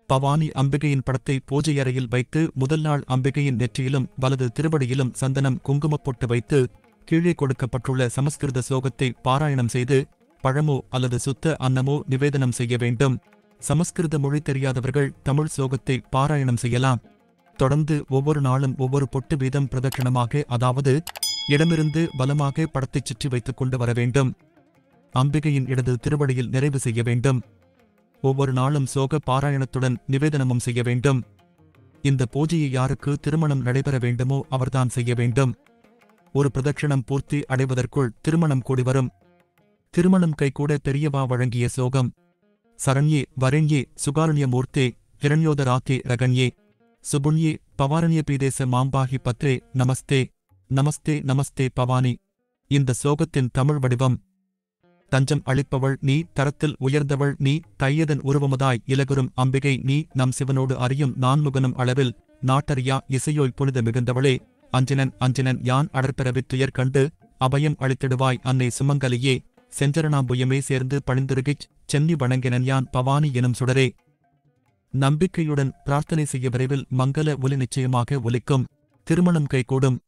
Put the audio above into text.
பவானி அம்பிகையின் படத்தை பூஜை அறையில் வைத்து முதல் நாள் அம்பிகையின் நெற்றியிலும் வலது திருவடியிலும் சந்தனம் குங்குமப் பொட்டு வைத்து கீழே கொடுக்கப்பட்டுள்ள சமஸ்கிருத ஸ்லோகத்தை பாராயணம் செய்து பழமோ அல்லது சுத்த அன்னமோ நிவேதனம் செய்ய வேண்டும் சமஸ்கிருத மொழி தெரியாதவர்கள் தமிழ் ஸ்லோகத்தை பாராயணம் செய்யலாம் தொடர்ந்து ஒவ்வொரு நாளும் ஒவ்வொரு பொட்டு வீதம் பிரதட்சணமாக அதாவது இடமிருந்து பலமாக படத்தைச் சுற்றி வைத்துக் கொண்டு வர வேண்டும் அம்பிகையின் இடது திருவடியில் நிறைவு செய்ய வேண்டும் ஒவ்வொரு நாளும் சோக பாராயணத்துடன் நிவேதனமும் செய்ய வேண்டும் இந்த பூஜையை யாருக்கு திருமணம் நடைபெற வேண்டுமோ அவர்தான் செய்ய வேண்டும் ஒரு பிரதட்சணம் பூர்த்தி அடைவதற்குள் திருமணம் கூடி வரும் திருமணம் கைகூட பெரியவா வழங்கிய சோகம் சரண்யே வரண்யே சுகாரண்யமூர்த்தே ஹிரண்யோதராக்கே ரகண்யே சுபுண்யே பவாரண்ய பீதேச மாம்பாகி பத்ரே நமஸ்தே நமஸ்தே நமஸ்தே பவானி இந்த சோகத்தின் தமிழ் வடிவம் தஞ்சம் அளிப்பவள் நீ தரத்தில் உயர்ந்தவள் நீ தையதன் உருவமுதாய் இலகுரும் அம்பிகை நீ நம் சிவனோடு அறியும் நான்முகனும் அளவில் நாட்டறியா இசையோய் புனித மிகுந்தவளே அஞ்சனன் அஞ்சனன் யான் அடற்பெறவித் துயர் கண்டு அபயம் அளித்திடுவாய் அன்னை சுமங்கலியே செஞ்சரணாம்புயமே சேர்ந்து பணிந்திருகிச் சென்னி வணங்கினன் யான் பவானி எனும் சுடரே நம்பிக்கையுடன் பிரார்த்தனை செய்ய விரைவில் மங்கள ஒலி நிச்சயமாக ஒலிக்கும் திருமணம் கைகூடும்